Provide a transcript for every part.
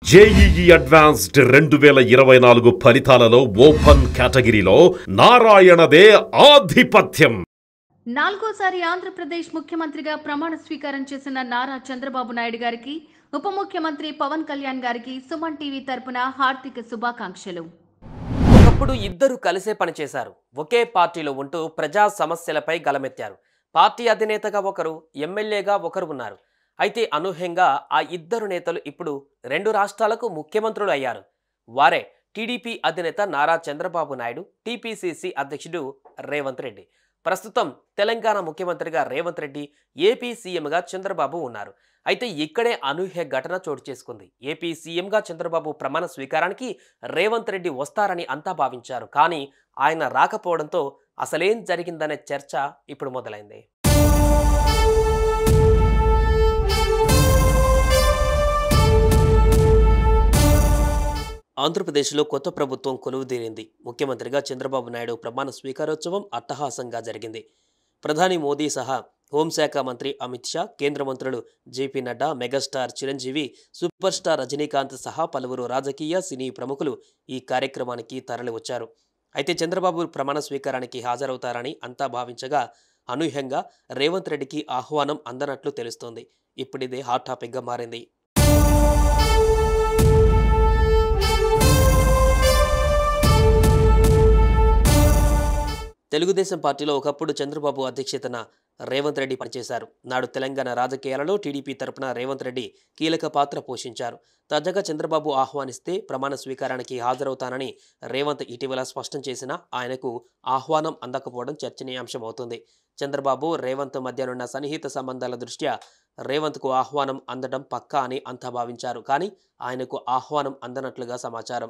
JEE advanced రెండు వేల ఇరవై నాలుగు ఫలితాలలో ఓపెన్ కేటగిరీలో నారాయణదే ఆధిపత్యం నాలుగోసారి ఆంధ్రప్రదేశ్ ముఖ్యమంత్రిగా ప్రమాణ స్వీకారం చేసిన నారా చంద్రబాబు నాయుడు గారికి ఉప ముఖ్యమంత్రి పవన్ కళ్యాణ్ గారికి సుమన్ టీవీ తరపున హార్దిక శుభాకాంక్షలు ఒకప్పుడు ఇద్దరు కలిసే పనిచేశారు ఒకే పార్టీలో ఉంటూ ప్రజా సమస్యలపై గలమెత్తారు పార్టీ అధినేతగా ఒకరు ఎమ్మెల్యేగా ఒకరు ఉన్నారు అయితే అనూహ్యంగా ఆ ఇద్దరు నేతలు ఇప్పుడు రెండు రాష్ట్రాలకు ముఖ్యమంత్రులు అయ్యారు వారే టీడీపీ అధినేత నారా చంద్రబాబు నాయుడు టీపీసీసీ అధ్యక్షుడు రేవంత్ రెడ్డి ప్రస్తుతం తెలంగాణ ముఖ్యమంత్రిగా రేవంత్ రెడ్డి ఏపీ సీఎంగా చంద్రబాబు ఉన్నారు అయితే ఇక్కడే అనూహ్య ఘటన చోటు చేసుకుంది ఏపీ సీఎంగా చంద్రబాబు ప్రమాణ స్వీకారానికి రేవంత్ రెడ్డి వస్తారని అంతా భావించారు కానీ ఆయన రాకపోవడంతో అసలేం జరిగిందనే చర్చ ఇప్పుడు మొదలైంది ఆంధ్రప్రదేశ్లో కొత్త ప్రభుత్వం కొలువుదీరింది ముఖ్యమంత్రిగా చంద్రబాబు నాయుడు ప్రమాణ స్వీకారోత్సవం అట్టహాసంగా జరిగింది ప్రధాని మోదీ సహా హోంశాఖ మంత్రి అమిత్ షా కేంద్ర మంత్రులు JP Nadda megastar Chiranjeevi super star Rajinikanth సహా పలువురు రాజకీయ సినీ ప్రముఖులు ఈ కార్యక్రమానికి తరలివచ్చారు అయితే చంద్రబాబు ప్రమాణ స్వీకారానికి హాజరవుతారని అంతా భావించగా అనూహ్యంగా రేవంత్ రెడ్డికి ఆహ్వానం అందనట్లు తెలుస్తోంది ఇప్పుడిదే హాట్ టాపిక్గా మారింది తెలుగుదేశం పార్టీలో ఒకప్పుడు చంద్రబాబు అధ్యక్షతన రేవంత్ రెడ్డి పనిచేశారు నాడు తెలంగాణ రాజకీయాలలో టీడీపీ తరపున రేవంత్ రెడ్డి కీలక పాత్ర పోషించారు తాజాగా చంద్రబాబు ఆహ్వానిస్తే ప్రమాణ స్వీకారానికి హాజరవుతానని రేవంత్ ఇటీవల స్పష్టం చేసినా ఆయనకు ఆహ్వానం అందకపోవడం చర్చనీయాంశం అవుతుంది చంద్రబాబు రేవంత్ మధ్యనున్న సన్నిహిత సంబంధాల దృష్ట్యా రేవంత్కు ఆహ్వానం అందడం పక్కా అని అంతా భావించారు కానీ ఆయనకు ఆహ్వానం అందనట్లుగా సమాచారం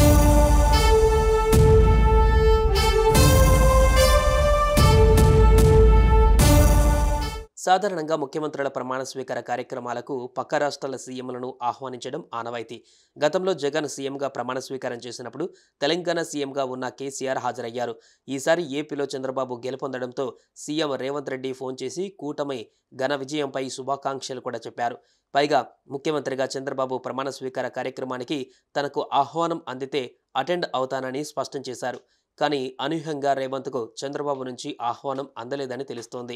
సాధారణంగా ముఖ్యమంత్రుల ప్రమాణ స్వీకార కార్యక్రమాలకు పక్క రాష్ట్రాల సీఎంలను ఆహ్వానించడం ఆనవాయితీ గతంలో జగన్ సీఎంగా ప్రమాణ స్వీకారం చేసినప్పుడు తెలంగాణ సీఎంగా ఉన్న కేసీఆర్ హాజరయ్యారు ఈసారి ఏపీలో చంద్రబాబు గెలుపొందడంతో సీఎం రేవంత్ రెడ్డి ఫోన్ చేసి కూటమి ఘన విజయంపై శుభాకాంక్షలు కూడా చెప్పారు పైగా ముఖ్యమంత్రిగా చంద్రబాబు ప్రమాణ స్వీకార కార్యక్రమానికి తనకు ఆహ్వానం అందితే అటెండ్ అవుతానని స్పష్టం చేశారు కానీ అనూహ్యంగా రేవంత్కు చంద్రబాబు నుంచి ఆహ్వానం అందలేదని తెలుస్తోంది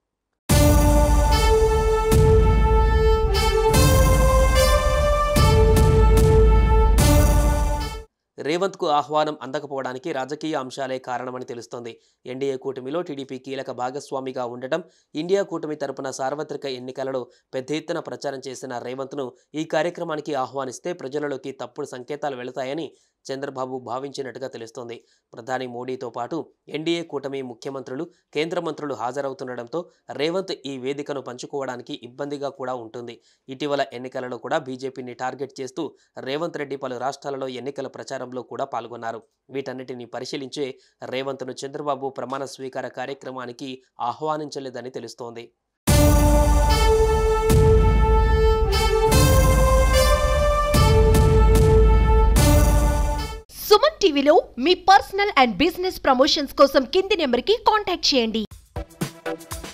రేవంత్కు ఆహ్వానం అందకపోవడానికి రాజకీయ అంశాలే కారణమని తెలుస్తోంది ఎన్డీఏ కూటమిలో టీడీపీ కీలక భాగస్వామిగా ఉండటం ఇండియా కూటమి తరపున సార్వత్రిక ఎన్నికలలో పెద్ద ఎత్తున ప్రచారం చేసిన రేవంత్ను ఈ కార్యక్రమానికి ఆహ్వానిస్తే ప్రజలలోకి తప్పుడు సంకేతాలు వెళతాయని చంద్రబాబు భావించినట్టుగా తెలుస్తోంది ప్రధాని మోడీతో పాటు ఎన్డీఏ కూటమి ముఖ్యమంత్రులు కేంద్ర మంత్రులు హాజరవుతుండటంతో రేవంత్ ఈ వేదికను పంచుకోవడానికి ఇబ్బందిగా కూడా ఉంటుంది ఇటీవల ఎన్నికలలో కూడా బీజేపీని టార్గెట్ చేస్తూ రేవంత్ రెడ్డి పలు రాష్ట్రాలలో ఎన్నికల ప్రచారంలో కూడా పాల్గొన్నారు వీటన్నిటిని పరిశీలించే రేవంత్ను చంద్రబాబు ప్రమాణ స్వీకార కార్యక్రమానికి ఆహ్వానించలేదని తెలుస్తోంది సుమన్ టీవీలో మీ పర్సనల్ అండ్ బిజినెస్ ప్రమోషన్స్ కోసం కింది నెంబర్కి కాంటాక్ట్ చేయండి